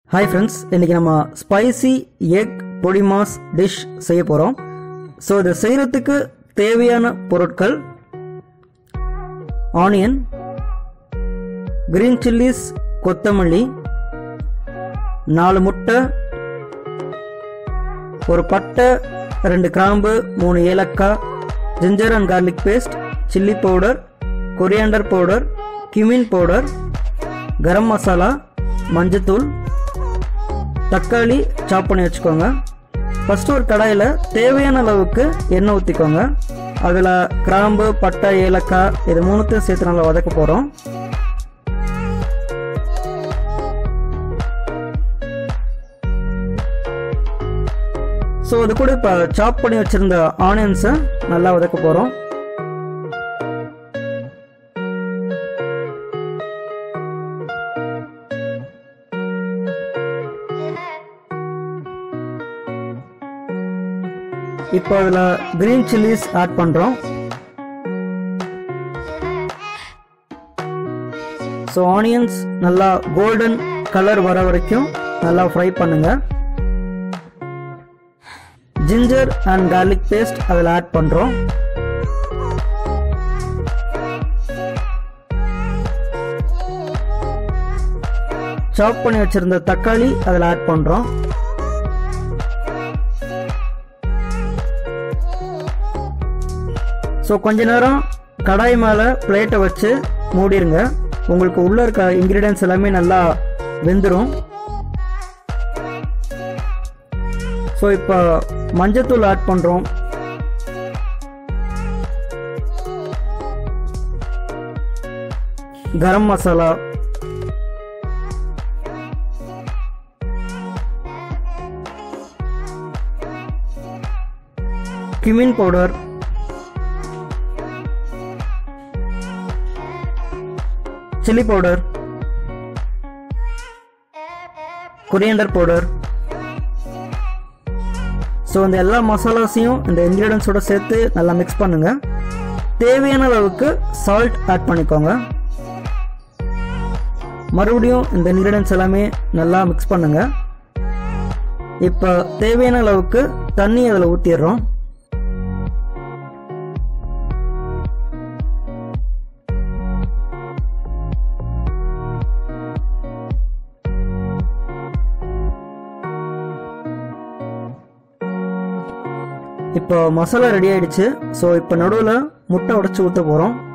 hi friends இன்றைக்கி நம்ம spicy egg பொடி மாஸ் டிஷ் செய்ய போகிறோம் ஸோ இதை செய்கிறதுக்கு தேவையான பொருட்கள் ஆனியன் கிரீன் சில்லிஸ் கொத்தமல்லி நாலு முட்டை ஒரு பட்டை ரெண்டு கிராம்பு மூணு ஏலக்காய் ginger and garlic paste chilli powder coriander powder cumin powder garam masala மஞ்சத்தூள் தக்காளி சாப் பண்ணி வச்சுக்கோங்க ஃபஸ்ட்டு ஒரு கடாயில் தேவையான அளவுக்கு எண்ணெய் ஊற்றிக்கோங்க அதில் கிராம்பு பட்டை ஏலக்காய் இது மூணுத்தையும் சேர்த்து நல்லா வதக்க போகிறோம் ஸோ அது கூட இப்போ சாப் பண்ணி வச்சுருந்த ஆனியன்ஸை நல்லா வதக்க போகிறோம் இப்போ அதில் கிரீன் சில்லிஸ் ஆட் பண்ணுறோம் ஸோ ஆனியன்ஸ் நல்லா கோல்டன் கலர் வர வரைக்கும் நல்லா ஃப்ரை பண்ணுங்க ஜிஞ்சர் அண்ட் garlic பேஸ்ட் அதில் ஆட் பண்ணுறோம் சாப் பண்ணி வச்சிருந்த தக்காளி அதில் ஆட் பண்ணுறோம் ஸோ கொஞ்ச நேரம் கடாய் மேலே பிளேட்டை வச்சு மூடிருங்க உங்களுக்கு உள்ளே இருக்க இன்க்ரீடியன்ஸ் எல்லாமே நல்லா வெந்துடும் ஸோ இப்போ மஞ்சத்தூள் ஆட் பண்ணுறோம் garam masala cumin powder chilli powder coriander powder so இந்த எல்லா மசாலாஸையும் இந்த இன்க்ரீடியன்ஸோட சேர்த்து நல்லா மிக்ஸ் பண்ணுங்க தேவையான அளவுக்கு சால்ட் ஆட் பண்ணிக்கோங்க மறுபடியும் இந்த இன்க்ரீடியன்ஸ் எல்லாமே நல்லா மிக்ஸ் பண்ணுங்க இப்போ தேவையான அளவுக்கு தண்ணி அதில் ஊற்றிடுறோம் இப்போ மசாலா ரெடி ஆயிடுச்சு ஸோ இப்போ நடுவில் முட்டை உடச்சி ஊற்ற போகிறோம்